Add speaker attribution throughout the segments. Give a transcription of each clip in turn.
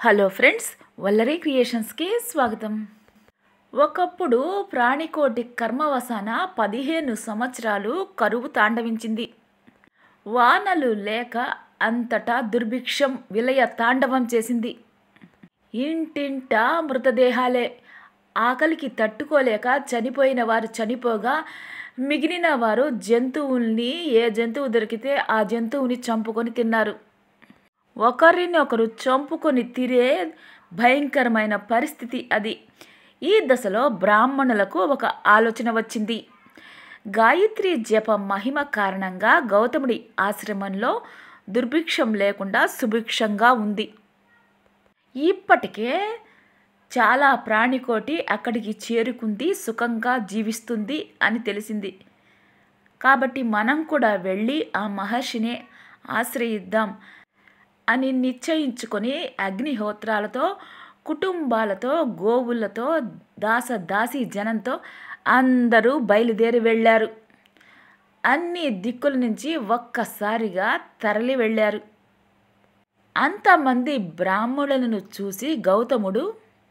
Speaker 1: hello friends Vallari క్రియేషన్స్కి స్వాగతం ఒకప్పుడు ప్రాణికోటి కర్మవసాన పదిహేను సంవత్సరాలు కరువు తాండవించింది వానలు లేక అంతటా దుర్భిక్షం విలయ తాండవం చేసింది ఇంటింటా మృతదేహాలే ఆకలికి తట్టుకోలేక చనిపోయిన వారు చనిపోగా మిగిలిన వారు జంతువుల్ని ఏ జంతువు దొరికితే ఆ జంతువుని చంపుకొని తిన్నారు ఒకరిని ఒకరు చంపుకొని తిరే భయంకరమైన పరిస్థితి అది ఈ దశలో బ్రాహ్మణులకు ఒక ఆలోచన వచ్చింది గాయత్రి జప మహిమ కారణంగా గౌతముడి ఆశ్రమంలో దుర్భిక్షం లేకుండా సుభిక్షంగా ఉంది ఇప్పటికే చాలా ప్రాణికోటి అక్కడికి చేరుకుంది సుఖంగా జీవిస్తుంది అని తెలిసింది కాబట్టి మనం కూడా వెళ్ళి ఆ మహర్షిని ఆశ్రయిద్దాం అని నిశ్చయించుకొని అగ్నిహోత్రాలతో కుటుంబాలతో గోవులతో దాస దాసి జనంతో అందరూ బయలుదేరి వెళ్ళారు అన్ని దిక్కుల నుంచి ఒక్కసారిగా తరలి వెళ్ళారు అంతమంది బ్రాహ్మణులను చూసి గౌతముడు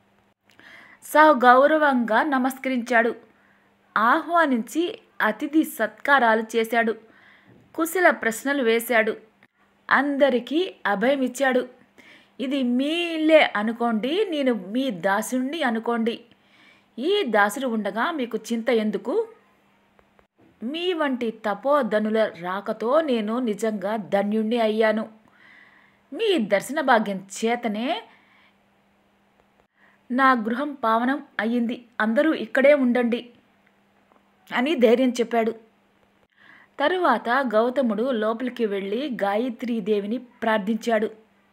Speaker 1: సగౌరవంగా నమస్కరించాడు ఆహ్వానించి అతిథి సత్కారాలు చేశాడు కుశల ప్రశ్నలు వేశాడు అందరికీ అభయమిచ్చాడు ఇది మీ ఇల్లే అనుకోండి నేను మీ దాసుణ్ణి అనుకోండి ఈ దాసుడు ఉండగా మీకు చింత ఎందుకు మీ వంటి తపోధనుల రాకతో నేను నిజంగా ధన్యుణ్ణి అయ్యాను మీ దర్శన భాగ్యం చేతనే నా గృహం పావనం అయ్యింది అందరూ ఇక్కడే ఉండండి అని ధైర్యం చెప్పాడు తరువాత గౌతముడు లోపలికి వెళ్ళి గాయత్రీదేవిని ప్రార్థించాడు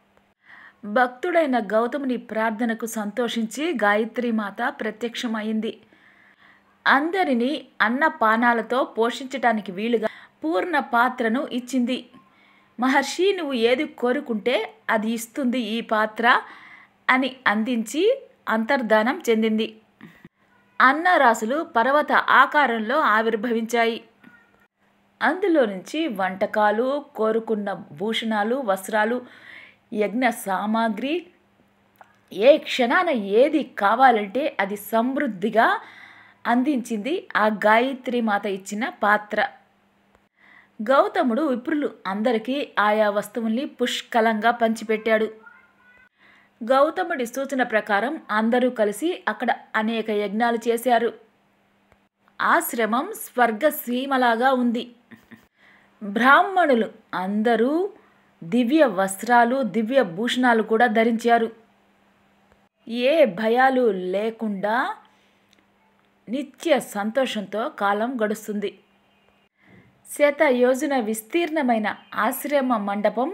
Speaker 1: భక్తుడైన గౌతముని ప్రార్థనకు సంతోషించి గాయత్రీమాత ప్రత్యక్షమైంది అందరినీ అన్నపానాలతో పోషించటానికి వీలుగా పూర్ణ పాత్రను ఇచ్చింది మహర్షి నువ్వు ఏది కోరుకుంటే అది ఇస్తుంది ఈ పాత్ర అని అందించి అంతర్ధానం చెందింది అన్నరాశులు పర్వత ఆకారంలో ఆవిర్భవించాయి అందులో నుంచి వంటకాలు కోరుకున్న భూషణాలు వస్త్రాలు యజ్ఞ సామాగ్రి ఏ క్షణాన ఏది కావాలంటే అది సమృద్ధిగా అందించింది ఆ గాయత్రి మాత ఇచ్చిన పాత్ర గౌతముడు విప్రులు అందరికీ ఆయా వస్తువుల్ని పుష్కలంగా పంచిపెట్టాడు గౌతముడి సూచన ప్రకారం అందరూ కలిసి అక్కడ అనేక యజ్ఞాలు చేశారు ఆశ్రమం స్వర్గసీమలాగా ఉంది బ్రాహ్మణులు అందరూ దివ్య వస్త్రాలు దివ్య భూషణాలు కూడా ధరించారు ఏ భయాలు లేకుండా నిత్య సంతోషంతో కాలం గడుస్తుంది శత యోజన విస్తీర్ణమైన ఆశ్రమ మండపం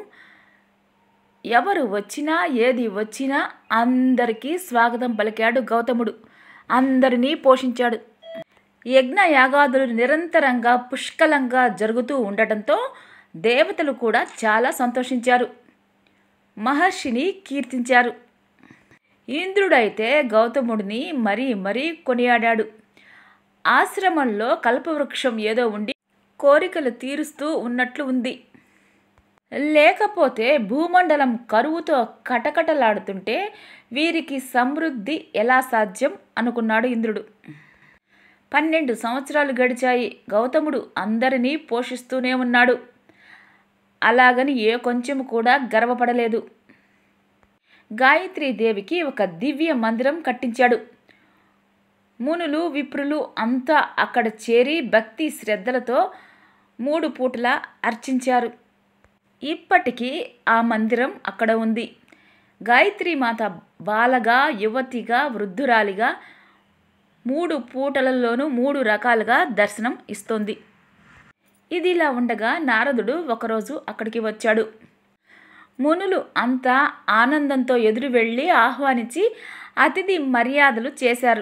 Speaker 1: ఎవరు వచ్చినా ఏది వచ్చినా అందరికీ స్వాగతం పలికాడు గౌతముడు అందరినీ పోషించాడు యజ్ఞ యాగాదులు నిరంతరంగా పుష్కలంగా జరుగుతూ ఉండటంతో దేవతలు కూడా చాలా సంతోషించారు మహర్షిని కీర్తించారు ఇంద్రుడైతే గౌతముడిని మరీ మరీ కొనియాడాడు ఆశ్రమంలో కల్పవృక్షం ఏదో ఉండి కోరికలు తీరుస్తూ ఉన్నట్లు ఉంది లేకపోతే భూమండలం కరువుతో కటకటలాడుతుంటే వీరికి సమృద్ధి ఎలా సాధ్యం అనుకున్నాడు ఇంద్రుడు పన్నెండు సంవత్సరాలు గడిచాయి గౌతముడు అందరినీ పోషిస్తూనే ఉన్నాడు అలాగని ఏ కొంచెం కూడా గర్వపడలేదు గాయత్రీదేవికి ఒక దివ్య మందిరం కట్టించాడు మునులు విప్రులు అంతా అక్కడ చేరి భక్తి శ్రద్ధలతో మూడు పూటలా అర్చించారు ఇప్పటికీ ఆ మందిరం అక్కడ ఉంది గాయత్రీమాత బాలగా యువతిగా వృద్ధురాలిగా మూడు పూటలలోనూ మూడు రకాలుగా దర్శనం ఇస్తోంది ఇదిలా ఉండగా నారదుడు ఒకరోజు అక్కడికి వచ్చాడు మునులు అంతా ఆనందంతో ఎదురు వెళ్ళి ఆహ్వానించి అతిథి మర్యాదలు చేశారు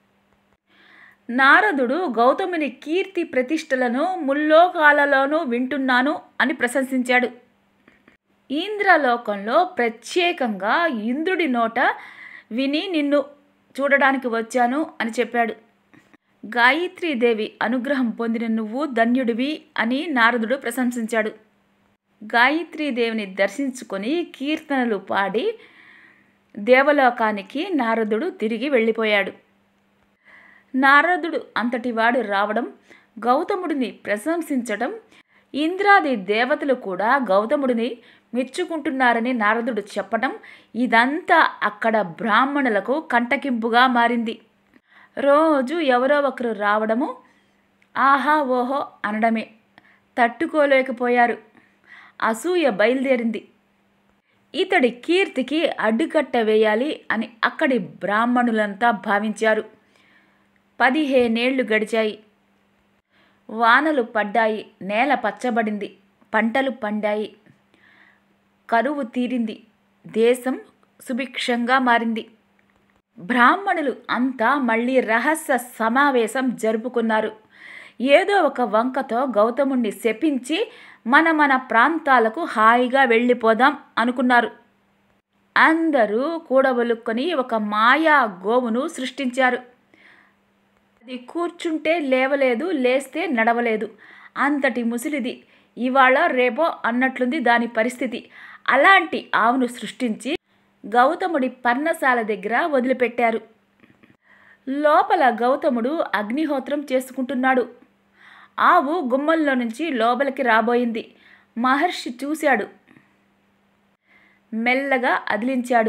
Speaker 1: నారదుడు గౌతముని కీర్తి ప్రతిష్టలను ముల్లోకాలలోనూ వింటున్నాను అని ప్రశంసించాడు ఇంద్రలోకంలో ప్రత్యేకంగా ఇంద్రుడి నోట విని నిన్ను చూడడానికి వచ్చాను అని చెప్పాడు గాయత్రీదేవి అనుగ్రహం పొందిన నువ్వు ధన్యుడివి అని నారదుడు ప్రశంసించాడు గాయత్రీదేవిని దర్శించుకొని కీర్తనలు పాడి దేవలోకానికి నారదుడు తిరిగి వెళ్ళిపోయాడు నారదుడు అంతటివాడు రావడం గౌతముడిని ప్రశంసించడం ఇంద్రాది దేవతలు కూడా గౌతముడిని మెచ్చుకుంటున్నారని నారదుడు చెప్పడం ఇదంతా అక్కడ బ్రాహ్మణులకు కంటకింపుగా మారింది రోజు ఎవరో ఒకరు రావడము ఆహా ఓహో అనడమే తట్టుకోలేకపోయారు అసూయ బయలుదేరింది ఇతడి కీర్తికి అడ్డుకట్ట వేయాలి అని అక్కడి బ్రాహ్మణులంతా భావించారు పదిహేనేళ్లు గడిచాయి వానలు పడ్డాయి నేల పచ్చబడింది పంటలు పండాయి కరువు తీరింది దేశం సుభిక్షంగా మారింది బ్రాహ్మణులు అంతా మళ్ళీ రహస్య సమావేశం జరుపుకున్నారు ఏదో ఒక వంకతో గౌతముణ్ణి శపించి మన మన ప్రాంతాలకు హాయిగా వెళ్ళిపోదాం అనుకున్నారు అందరూ కూడబలుక్కొని ఒక మాయా గోవును సృష్టించారు అది కూర్చుంటే లేవలేదు లేస్తే నడవలేదు అంతటి ముసిలిది ఇవాళ రేపో అన్నట్లుంది దాని పరిస్థితి అలాంటి ఆవును సృష్టించి గౌతముడి పర్ణశాల దగ్గర వదిలిపెట్టారు లోపల గౌతముడు అగ్నిహోత్రం చేసుకుంటున్నాడు ఆవు గుమ్మంలో నుంచి లోపలికి రాబోయింది మహర్షి చూశాడు మెల్లగా అదిలించాడు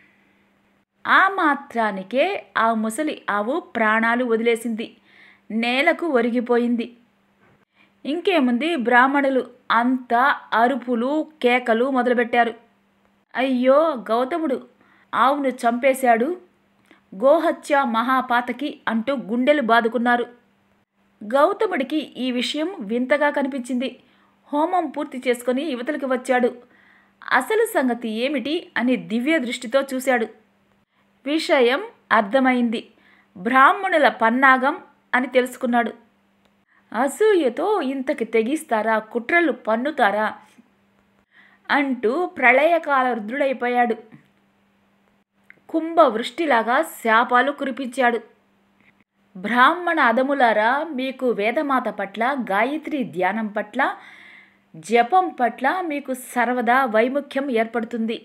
Speaker 1: ఆ మాత్రానికే ఆ ముసలి ఆవు ప్రాణాలు వదిలేసింది నేలకు ఒరిగిపోయింది ఇంకేముంది బ్రాహ్మణులు అంతా అరుపులు కేకలు మొదలుపెట్టారు అయ్యో గౌతముడు ఆవును చంపేశాడు గోహత్య మహాపాతకి అంటూ గుండెలు బాదుకున్నారు గౌతముడికి ఈ విషయం వింతగా కనిపించింది హోమం పూర్తి చేసుకొని యువతలకి వచ్చాడు అసలు సంగతి ఏమిటి అని దివ్య దృష్టితో చూశాడు విషయం అర్థమైంది బ్రాహ్మణుల పన్నాగం అని తెలుసుకున్నాడు అసూయతో ఇంతకి తెగిస్తారా కుట్రలు పన్నుతారా అంటూ ప్రళయకాల రుద్రుడైపోయాడు కుంభవృష్టిలాగా శాపాలు కురిపించాడు బ్రాహ్మణ అదములారా మీకు వేదమాత పట్ల గాయత్రి ధ్యానం పట్ల జపం పట్ల మీకు సర్వదా వైముఖ్యం ఏర్పడుతుంది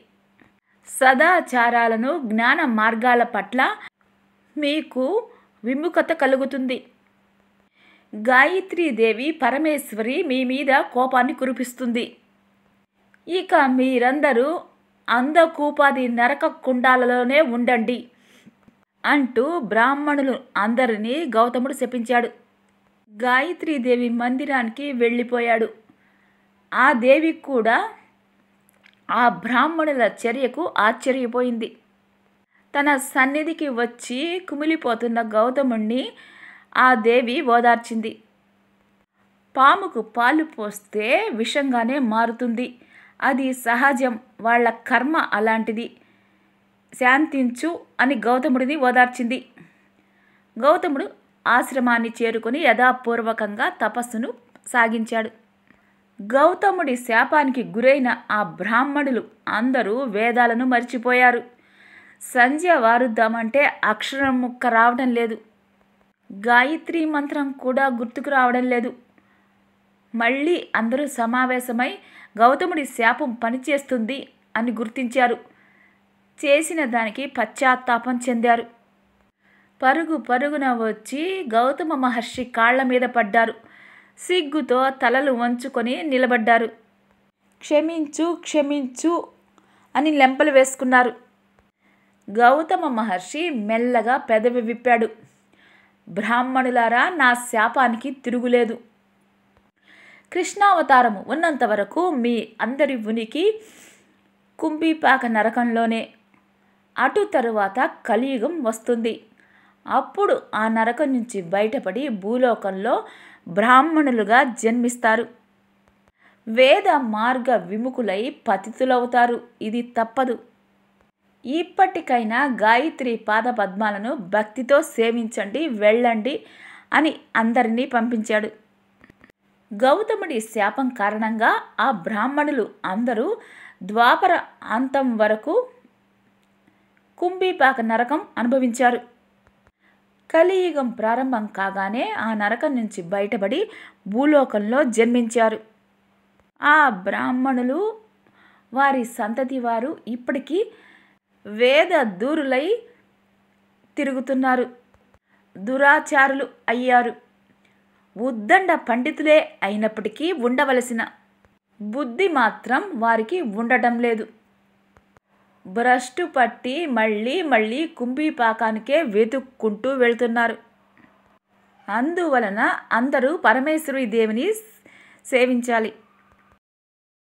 Speaker 1: సదాచారాలను జ్ఞాన మార్గాల పట్ల మీకు విముఖత కలుగుతుంది గాయత్రీదేవి పరమేశ్వరి మీ మీద కోపాన్ని కురిపిస్తుంది ఇక మీరందరూ అందకూపాది నరక కుండాలలోనే ఉండండి అంటూ బ్రాహ్మణులు అందరినీ గౌతముడు శపించాడు గాయత్రీదేవి మందిరానికి వెళ్ళిపోయాడు ఆ దేవి కూడా ఆ బ్రాహ్మణుల చర్యకు ఆశ్చర్యపోయింది తన సన్నిధికి వచ్చి కుమిలిపోతున్న గౌతముణ్ణి ఆ దేవి ఓదార్చింది పాముకు పాలు పోస్తే విషంగానే మారుతుంది అది సహజం వాళ్ళ కర్మ అలాంటిది శాంతించు అని గౌతముడిని ఓదార్చింది గౌతముడు ఆశ్రమాన్ని చేరుకొని యథాపూర్వకంగా తపస్సును సాగించాడు గౌతముడి శాపానికి గురైన ఆ బ్రాహ్మణులు అందరూ వేదాలను మర్చిపోయారు సంధ్య వారుద్దామంటే అక్షరం ముక్క రావడం లేదు గాయత్రి మంత్రం కూడా గుర్తుకు రావడం లేదు మళ్ళీ అందరూ సమావేశమై గౌతముడి శాపం పనిచేస్తుంది అని గుర్తించారు చేసిన దానికి పశ్చాత్తాపం చెందారు పరుగు పరుగున వచ్చి గౌతమ మహర్షి కాళ్ల మీద పడ్డారు సిగ్గుతో తలలు వంచుకొని నిలబడ్డారు క్షమించు క్షమించు అని లెంపలు వేసుకున్నారు గౌతమ మహర్షి మెల్లగా పెదవి విప్పాడు బ్రాహ్మణులారా నా శాపానికి తిరుగులేదు కృష్ణావతారము ఉన్నంత వరకు మీ అందరి ఉనికి కుంభీపాక నరకంలోనే అటు తరువాత కలియుగం వస్తుంది అప్పుడు ఆ నరకం నుంచి బయటపడి భూలోకంలో బ్రాహ్మణులుగా జన్మిస్తారు వేద మార్గ విముఖులై పతితులవుతారు ఇది తప్పదు ఇప్పటికైనా గాయత్రి పాద పద్మాలను భక్తితో సేవించండి వెళ్ళండి అని అందరినీ పంపించాడు గౌతముడి శాపం కారణంగా ఆ బ్రాహ్మణులు అందరూ ద్వాపర అంతం వరకు కుంభీపాక నరకం అనుభవించారు కలియుగం ప్రారంభం కాగానే ఆ నరకం నుంచి బయటపడి భూలోకంలో జన్మించారు ఆ బ్రాహ్మణులు వారి సంతతి వారు ఇప్పటికీ వేద దూరులై తిరుగుతున్నారు దురాచారులు అయ్యారు ఉద్దండ పండితులే అయినప్పటికీ ఉండవలసిన బుద్ధి మాత్రం వారికి ఉండటం లేదు భ్రష్టు పట్టి మళ్ళీ మళ్ళీ కుంభీపాకానికే వెతుక్కుంటూ వెళ్తున్నారు అందువలన అందరూ పరమేశ్వరి దేవిని సేవించాలి